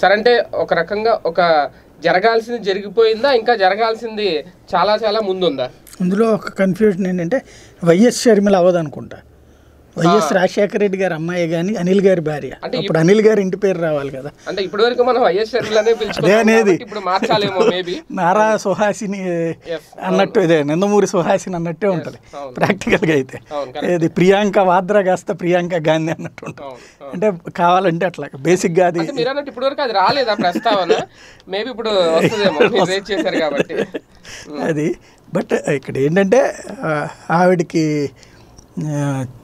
సరే అంటే ఒక రకంగా ఒక జరగాల్సింది జరిగిపోయిందా ఇంకా జరగాల్సింది చాలా చాలా ముందుందా అందులో ఒక కన్ఫ్యూజన్ ఏంటంటే వైఎస్ షర్మిల అవ్వదు అనుకుంటా వైఎస్ రాజశేఖర రెడ్డి గారి అమ్మాయి కానీ అనిల్ గారి భార్య అంటే అప్పుడు అనిల్ గారి ఇంటి పేరు రావాలి కదా అంటే ఇప్పటి వరకు మనం వైఎస్ షర్మిలనే అదే పిలుచుకున్నాం అనేది కాబట్టి ఇప్పుడు మార్చాలేమో మేబీ నారా సుహాసిని Yes. అన్నట్టు ఇదే నందమూరి సుహాసిని అన్నట్టే ఉంటుంది అవును. ప్రాక్టికల్గా అయితే అవును ఇది ప్రియాంక వాద్రా కాస్త ప్రియాంక గాంధీ అన్నట్టు ఉంటుంది అవును అవును. అంటే కావాలంటే అట్లా బేసిక్గా అది అంటే మీరు అన్నట్టు ఇప్పటి వరకు అది రాలేదా ప్రస్తావన మేబీ ఇప్పుడు వస్తుందేమో మీరు రేట్ చేశారు కాబట్టి అది బట్ ఇక్కడ ఏంటంటే ఆ, ఆవిడకి ఆ,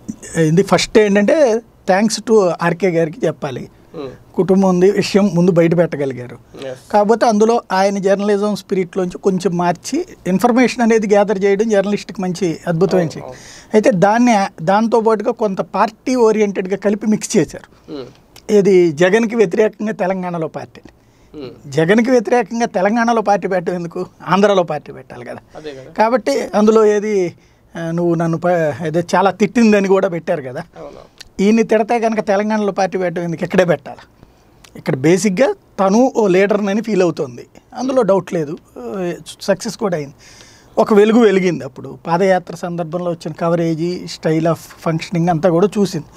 ఇది ఫస్ట్ ఏంటంటే థ్యాంక్స్ టు ఆర్కే గారికి చెప్పాలి ఉమ్, కుటుంబం ఉంది విషయం ముందు బయట పెట్టగలిగారు yes. కాకపోతే అందులో ఆయన జర్నలిజం స్పిరిట్లోంచి కొంచెం మార్చి ఇన్ఫర్మేషన్ అనేది గ్యాదర్ చేయడం జర్నలిస్ట్కి మంచి అద్భుతమైన విషయం అయితే దాన్ని దాంతో పాటుగా కొంత పార్టీ ఓరియంటెడ్గా కలిపి మిక్స్ చేశారు ఉమ్, ఇది జగన్కి వ్యతిరేకంగా తెలంగాణలో పార్టీ ఉమ్, జగన్కి వ్యతిరేకంగా తెలంగాణలో పార్టీ పెట్టడం ఎందుకు ఆంధ్రాలో పార్టీ పెట్టాలి కదా అదే కదా కాబట్టి అందులో ఏది ఆ, నువ్వు నన్ను ప- ఏదో చాలా తిట్టిందని కూడా పెట్టారు కదా అవును ఈయన్ని తిడితే కనుక తెలంగాణలో పార్టీ పెట్టడం ఎందుకు ఇక్కడే పెట్టాలి ఇక్కడ బేసిక్గా తను ఓ లీడర్నని ఫీల్ అవుతుంది అందులో డౌట్ లేదు సక్సెస్ కూడా అయింది ఒక వెలుగు వెలిగింది అప్పుడు పాదయాత్ర సందర్భంలో వచ్చిన కవరేజీ స్టైల్ ఆఫ్ ఫంక్షనింగ్ అంతా కూడా చూసింది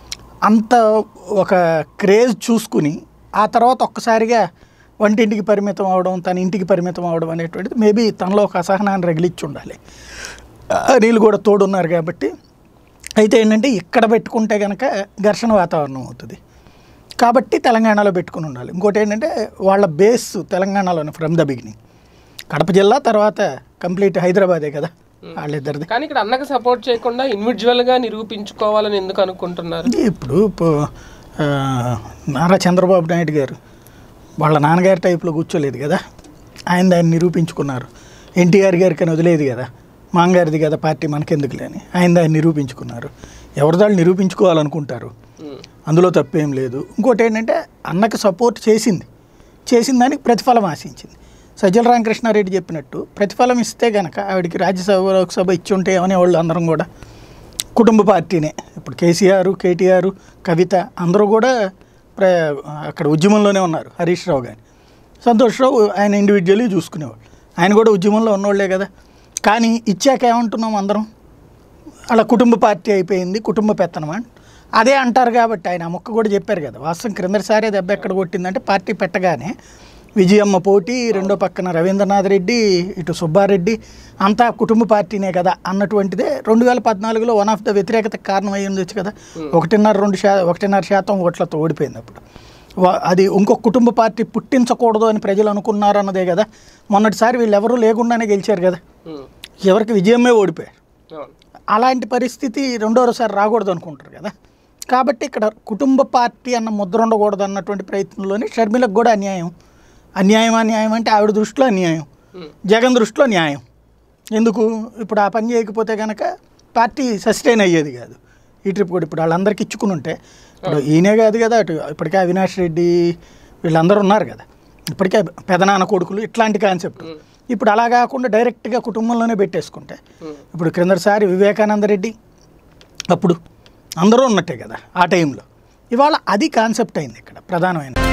అంత ఒక క్రేజ్ చూసుకుని ఆ తర్వాత ఒక్కసారిగా వంటింటికి పరిమితం అవడం తన ఇంటికి పరిమితం అవడం అనేటువంటిది మేబీ తనలో ఒక అసహనాన్ని రగిలిచ్చి ఉండాలి నీళ్ళు కూడా తోడున్నారు కాబట్టి అయితే ఏంటంటే ఇక్కడ పెట్టుకుంటే కనుక ఘర్షణ వాతావరణం అవుతుంది కాబట్టి తెలంగాణలో పెట్టుకుని ఉండాలి ఇంకోటి ఏంటంటే వాళ్ళ బేస్ తెలంగాణలోనే ఫ్రమ్ ద బిగినింగ్ కడప జిల్లా తర్వాత కంప్లీట్ హైదరాబాదే కదా వాళ్ళిద్దరిది కానీ ఇక్కడ అన్నకు సపోర్ట్ చేయకుండా ఇండివిజువల్ గా నిరూపించుకోవాలని ఎందుకు అనుకుంటున్నారు ఇప్పుడు పో- ఆ, నారా చంద్రబాబు నాయుడు గారు వాళ్ళ నాన్నగారి టైప్లో కూర్చోలేదు కదా ఆయన దాన్ని నిరూపించుకున్నారు ఎన్టీఆర్ గారికి అని వదిలేదు కదా మాంగారిది కదా పార్టీ మనకెందుకులే అని ఆయన దాన్ని నిరూపించుకున్నారు ఎవరి దాళ్ళు నిరూపించుకోవాలనుకుంటారు ఉమ్, అందులో తప్పేం లేదు ఇంకోటి ఏంటంటే అన్నకు సపోర్ట్ చేసింది చేసిన దానికి ప్రతిఫలం ఆశించింది సజ్జల రామకృష్ణారెడ్డి చెప్పినట్టు ప్రతిఫలం ఇస్తే గనక ఆవిడకి రాజ్యసభ లోక్సభ ఇచ్చి ఉంటే అనేవాళ్ళు అందరం కూడా కుటుంబ పార్టీనే ఇప్పుడు కేసీఆర్ కేటీఆర్ కవిత అందరూ కూడా ప్ర అక్కడ ఉద్యమంలోనే ఉన్నారు హరీష్ రావు కానీ సంతోష్ రావు ఆయన ఇండివిజువల్లీ చూసుకునేవాళ్ళు ఆయన కూడా ఉద్యమంలో ఉన్నోళ్ళే కదా కానీ ఇచ్చాక ఏమంటున్నాం అందరం అలా కుటుంబ పార్టీ అయిపోయింది కుటుంబ పెత్తనమా అదే అంటారు కాబట్టి ఆయన ఆ మొక్క కూడా చెప్పారు కదా వాస్తవం క్రిందటిసారి దెబ్బ ఎక్కడ కొట్టిందంటే పార్టీ పెట్టగానే విజయమ్మ పోటీ రెండో పక్కన రవీంద్రనాథ్ రెడ్డి ఇటు సుబ్బారెడ్డి అంతా కుటుంబ పార్టీనే కదా అన్నటువంటిదే రెండు వేల పద్నాలుగులో వన్ ఆఫ్ ద వ్యతిరేకతకు కారణం అయ్యి ఉండొచ్చు కదా ఒకటిన్నర రెండు శా ఒకటిన్నర శాతం ఓట్లతో ఓడిపోయింది అప్పుడు వా- అది ఇంకొక కుటుంబ పార్టీ పుట్టించకూడదు అని ప్రజలు అనుకున్నారు అన్నదే కదా మొన్నటిసారి వీళ్ళు ఎవరూ లేకుండానే గెలిచారు కదా ఉమ్, ఎవరికి విజయమే ఓడిపోయారు అవును అలాంటి పరిస్థితి రెండోసారి రాకూడదు అనుకుంటారు కదా కాబట్టి ఇక్కడ కుటుంబ పార్టీ అన్న ముద్ర ఉండకూడదు అన్నటువంటి ప్రయత్నంలోనే షర్మిలకు కూడా అన్యాయం అన్యాయం అన్యాయం అంటే ఆవిడ దృష్టిలో అన్యాయం ఉమ్, జగన్ దృష్టిలో న్యాయం ఎందుకు ఇప్పుడు ఆ పని చేయకపోతే కనుక పార్టీ సస్టైన్ అయ్యేది కాదు ఈ ట్రిప్ కూడా ఇప్పుడు వాళ్ళందరికీ ఇచ్చుకుని ఉంటే ఇప్పుడు ఈయనే కాదు కదా అటు ఇప్పటికే అవినాష్ రెడ్డి వీళ్ళందరూ ఉన్నారు కదా ఇప్పటికే పెదనాన్న కొడుకులు ఇట్లాంటి కాన్సెప్ట్ ఇప్పుడు అలా కాకుండా డైరెక్ట్గా కుటుంబంలోనే పెట్టేసుకుంటే ఉమ్. ఇప్పుడు క్రిందటిసారి వివేకానంద రెడ్డి అప్పుడు అందరూ ఉన్నట్టే కదా ఆ టైంలో ఇవాళ అది కాన్సెప్ట్ అయింది ఇక్కడ ప్రధానమైన